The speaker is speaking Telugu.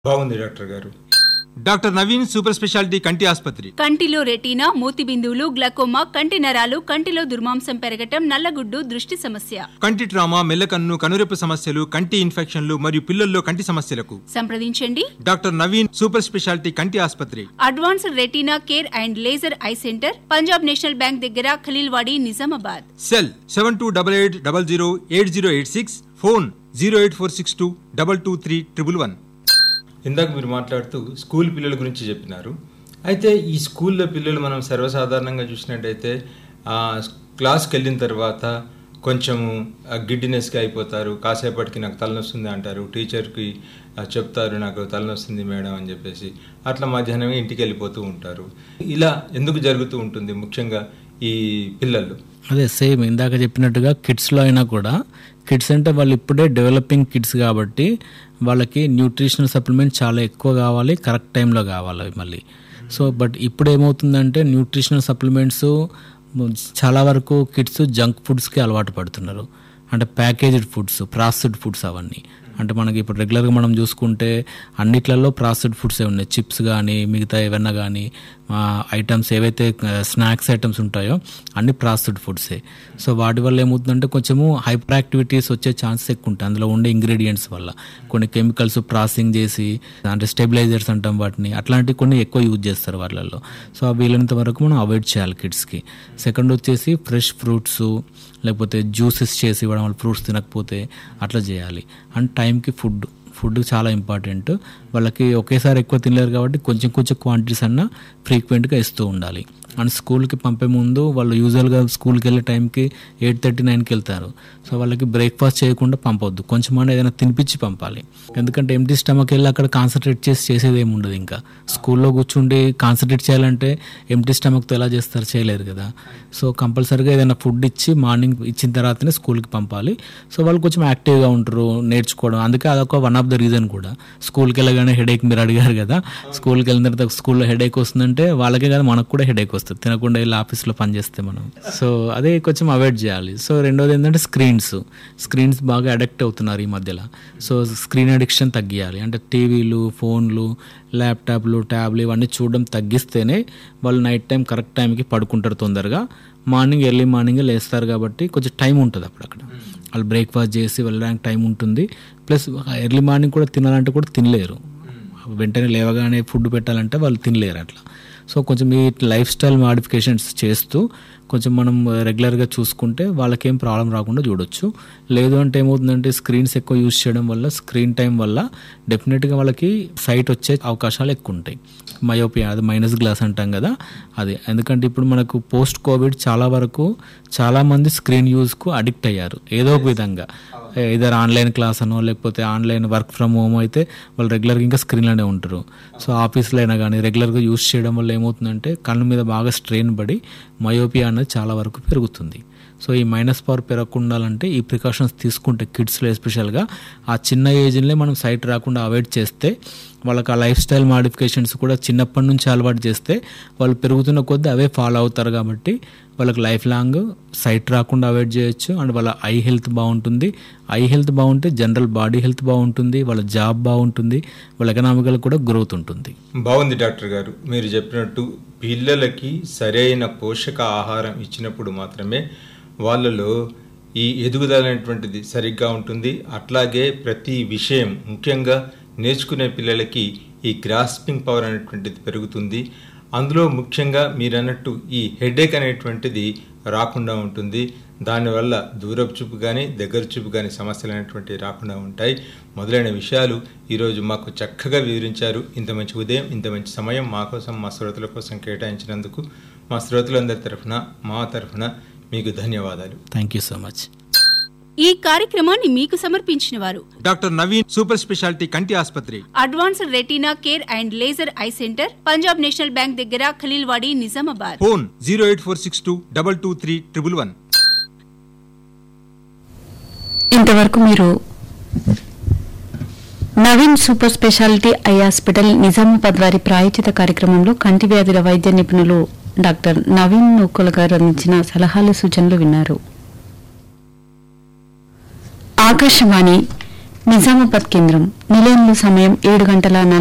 బాగుంది డాక్టర్ గారు డాక్టర్ నవీన్ సూపర్ స్పెషాలిటీ కంటి ఆసుపత్రి కంటిలో రెటీనా మూతి బిందువులు గ్లకోమా కంటి నరాలు కంటిలో దుర్మాంసం పెరగటం నల్లగుడ్డు దృష్టి సమస్య కంటి ట్రామా మెల్లకన్ను కనురెప్పు సమస్యలు కంటి ఇన్ఫెక్షన్లు మరియు పిల్లల్లో కంటి సమస్యలకు సంప్రదించండి డాక్టర్ నవీన్ సూపర్ స్పెషాలిటీ కంటి ఆసుపత్రి advanced retina care and laser eye centre Punjab National Bank దగ్గర Khaleelwadi Nizamabad cell seven two double eight double zero eight zero eight six phone zero eight four six two double two three triple one ఇందాక మీరు మాట్లాడుతూ స్కూల్ పిల్లల గురించి చెప్పినారు అయితే ఈ స్కూల్లో పిల్లలు మనం సర్వసాధారణంగా చూసినట్టయితే ఆ, క్లాస్కి వెళ్ళిన తర్వాత కొంచెము ఆ, గిడ్డినెస్గా అయిపోతారు కాసేపటికి నాకు తలనొస్తుంది అంటారు టీచర్కి ఆ, చెప్తారు నాకు తలనొస్తుంది మేడం అని చెప్పేసి అట్లా మధ్యాహ్నం ఇంటికి వెళ్ళిపోతూ ఉంటారు ఇలా ఎందుకు జరుగుతూ ఉంటుంది ముఖ్యంగా ఈ పిల్లలు అదే సేమ్ ఇందాక చెప్పినట్టుగా కిడ్స్లో అయినా కూడా కిడ్స్ అంటే వాళ్ళు ఇప్పుడే డెవలపింగ్ కిడ్స్ కాబట్టి వాళ్ళకి న్యూట్రిషనల్ సప్లిమెంట్ చాలా ఎక్కువ కావాలి కరెక్ట్ టైంలో కావాలి అవి మళ్ళీ సో బట్ ఇప్పుడు ఏమవుతుందంటే న్యూట్రిషనల్ సప్లిమెంట్స్ చాలా వరకు కిడ్స్ జంక్ ఫుడ్స్కి అలవాటు పడుతున్నారు అంటే ప్యాకేజ్డ్ ఫుడ్స్ ప్రాసెస్డ్ ఫుడ్స్ అవన్నీ అంటే మనకి ఇప్పుడు రెగ్యులర్గా మనం చూసుకుంటే అన్నిట్లలో ప్రాసెస్డ్ ఫుడ్సే ఉన్నాయి చిప్స్ కానీ మిగతా ఏవన్నా కానీ ఐటమ్స్ ఏవైతే స్నాక్స్ ఐటమ్స్ ఉంటాయో అన్ని ప్రాసెస్డ్ ఫుడ్సే సో వాటి వల్ల ఏమవుతుందంటే కొంచెము హైపర్ యాక్టివిటీస్ వచ్చే ఛాన్సెస్ ఎక్కువ ఉంటాయి అందులో ఉండే ఇంగ్రీడియంట్స్ వల్ల కొన్ని కెమికల్స్ ప్రాసెసింగ్ చేసి అంటే స్టెబిలైజర్స్ అంటాం వాటిని అట్లాంటివి కొన్ని ఎక్కువ యూజ్ చేస్తారు వాళ్ళల్లో సో అవి వీలైనంత వరకు మనం అవాయిడ్ చేయాలి కిడ్స్కి సెకండ్ వచ్చేసి ఫ్రెష్ ఫ్రూట్స్ లేకపోతే జ్యూసెస్ చేసి ఇవ్వడం వల్ల ఫ్రూట్స్ తినకపోతే అట్లా చేయాలి అండ్ టైంకి ఫుడ్ ఫుడ్ చాలా ఇంపార్టెంట్ వాళ్ళకి ఒకేసారి ఎక్కువ తినలేరు కాబట్టి కొంచెం కొంచెం క్వాంటిటీస్ అన్న ఫ్రీక్వెంట్గా ఇస్తూ ఉండాలి అండ్ స్కూల్కి పంపే ముందు వాళ్ళు యూజువల్గా స్కూల్కి వెళ్ళే టైంకి ఎయిట్ థర్టీ నైన్కి వెళ్తారు సో వాళ్ళకి బ్రేక్ఫాస్ట్ చేయకుండా పంపొద్దు కొంచెం అయినా ఏదైనా తినిపించి పంపాలి ఎందుకంటే ఎంటీ స్టమక్ వెళ్ళి అక్కడ కాన్సన్ట్రేట్ చేసి చేసేది ఏమి ఉండదు ఇంకా స్కూల్లో కూర్చుండి కాన్సన్ట్రేట్ చేయాలంటే ఎంటీ స్టమక్తో ఎలా చేస్తారు చేయలేరు కదా సో కంపల్సరీగా ఏదైనా ఫుడ్ ఇచ్చి మార్నింగ్ ఇచ్చిన తర్వాతనే స్కూల్కి పంపాలి సో వాళ్ళు కొంచెం యాక్టివ్గా ఉంటారు నేర్చుకోవడం అందుకే అదొక వన్ ఆఫ్ ద రీజన్ కూడా స్కూల్కి వెళ్ళగానే హెడేక్ మీరు అడిగారు కదా స్కూల్కి వెళ్ళిన తర్వాత స్కూల్లో హెడేక్ వస్తుందంటే వాళ్ళకే కదా మనకు కూడా హెడేక్ వస్తుంది తినకుండా వెళ్ళి ఆఫీస్లో పనిచేస్తే మనం సో అదే కొంచెం అవాయిడ్ చేయాలి సో రెండోది ఏంటంటే స్క్రీన్స్ స్క్రీన్స్ బాగా అడిక్ట్ అవుతున్నారు ఈ మధ్యలో సో స్క్రీన్ అడిక్షన్ తగ్గియాలి అంటే టీవీలు ఫోన్లు ల్యాప్టాప్లు ట్యాబ్లు ఇవన్నీ చూడడం తగ్గిస్తేనే వాళ్ళు నైట్ టైం కరెక్ట్ టైంకి పడుకుంటారు తొందరగా మార్నింగ్ ఎర్లీ మార్నింగ్ లేస్తారు కాబట్టి కొంచెం టైం ఉంటుంది అప్పుడు అక్కడ వాళ్ళు బ్రేక్ఫాస్ట్ చేసి వెళ్ళడానికి టైం ఉంటుంది ప్లస్ ఎర్లీ మార్నింగ్ కూడా తినాలంటే కూడా తినలేరు వెంటనే లేవగానే ఫుడ్ పెట్టాలంటే వాళ్ళు తినలేరు అట్లా సో కొంచెం ఈ లైఫ్ స్టైల్ మాడిఫికేషన్స్ చేస్తూ కొంచెం మనం రెగ్యులర్గా చూసుకుంటే వాళ్ళకేం ప్రాబ్లం రాకుండా చూడొచ్చు లేదు అంటే ఏమవుతుందంటే స్క్రీన్స్ ఎక్కువ యూజ్ చేయడం వల్ల స్క్రీన్ టైం వల్ల డెఫినెట్గా వాళ్ళకి సైట్ వచ్చే అవకాశాలు ఎక్కువ ఉంటాయి మయోపియా అది మైనస్ గ్లాస్ అంటాం కదా అది ఎందుకంటే ఇప్పుడు మనకు పోస్ట్ కోవిడ్ చాలా వరకు చాలామంది స్క్రీన్ యూజ్కు అడిక్ట్ అయ్యారు ఏదో ఒక విధంగా ఇదర్ ఆన్లైన్ క్లాస్ అనో లేకపోతే ఆన్లైన్ వర్క్ ఫ్రమ్ హోమ్ అయితే వాళ్ళు రెగ్యులర్గా ఇంకా స్క్రీన్లోనే ఉంటారు సో ఆఫీస్లో అయినా కానీ రెగ్యులర్గా యూస్ చేయడం వల్ల ఏమవుతుందంటే కళ్ళ మీద బాగా స్ట్రెయిన్ పడి మయోపియా అనేది చాలా వరకు పెరుగుతుంది సో ఈ మైనస్ పవర్ పెరగకుండా ఉండాలంటే ఈ ప్రికాషన్స్ తీసుకుంటే కిడ్స్లో ఎస్పెషల్గా ఆ చిన్న ఏజ్లో మనం సైట్ రాకుండా అవాయిడ్ చేస్తే వాళ్ళకి ఆ లైఫ్ స్టైల్ మాడిఫికేషన్స్ కూడా చిన్నప్పటి నుంచి అలవాటు చేస్తే వాళ్ళు పెరుగుతున్న కొద్దీ అవే ఫాలో అవుతారు కాబట్టి వాళ్ళకి లైఫ్ లాంగ్ సైట్ రాకుండా అవాయిడ్ చేయొచ్చు అండ్ వాళ్ళ ఐ హెల్త్ బాగుంటుంది ఐ హెల్త్ బాగుంటే జనరల్ బాడీ హెల్త్ బాగుంటుంది వాళ్ళ జాబ్ బాగుంటుంది వాళ్ళ ఎకనామికల్ కూడా గ్రోత్ ఉంటుంది బాగుంది డాక్టర్ గారు మీరు చెప్పినట్టు పిల్లలకి సరైన పోషక ఆహారం ఇచ్చినప్పుడు మాత్రమే వాళ్ళలో ఈ ఎదుగుదల అనేటువంటిది సరిగ్గా ఉంటుంది అట్లాగే ప్రతి విషయం ముఖ్యంగా నేర్చుకునే పిల్లలకి ఈ గ్రాస్పింగ్ పవర్ అనేటువంటిది పెరుగుతుంది అందులో ముఖ్యంగా మీరు అన్నట్టు ఈ హెడేక్ అనేటువంటిది రాకుండా ఉంటుంది దానివల్ల దూరపు చూపు కానీ దగ్గర చూపు కానీ సమస్యలు అనేటువంటివి రాకుండా ఉంటాయి మొదలైన విషయాలు ఈరోజు మాకు చక్కగా వివరించారు ఇంత మంచి ఉదయం ఇంత మంచి సమయం మా కోసం మా శ్రోతల కోసం కేటాయించినందుకు మా శ్రోతలందరి తరఫున మా తరఫున మీకు ధన్యవాదాలు థ్యాంక్ యూ సో మచ్ ఈ కార్యక్రమాన్ని మీకు సమర్పించిన వారు డాక్టర్ నవీన్ సూపర్ స్పెషాలిటీ కంటి ఆసుపత్రి advanced retina care and laser eye centre Punjab National Bank దగ్గర Khaleelwadi Nizamabad phone zero eight four six two double two three triple one ఇంతవరకు మీరు Naveen super speciality eye hospital Nizamabad వారి ప్రాయోజిత కార్యక్రమంలో కంటి వ్యాధుల వైద్య నిపుణులు డాక్టర్ నవీన్ నూకుల గారు అందించిన సలహాలు సూచనలు విన్నారు ఆకాశవాణి నిజామాబాద్ కేంద్రం నిలయంలో సమయం ఏడు గంటల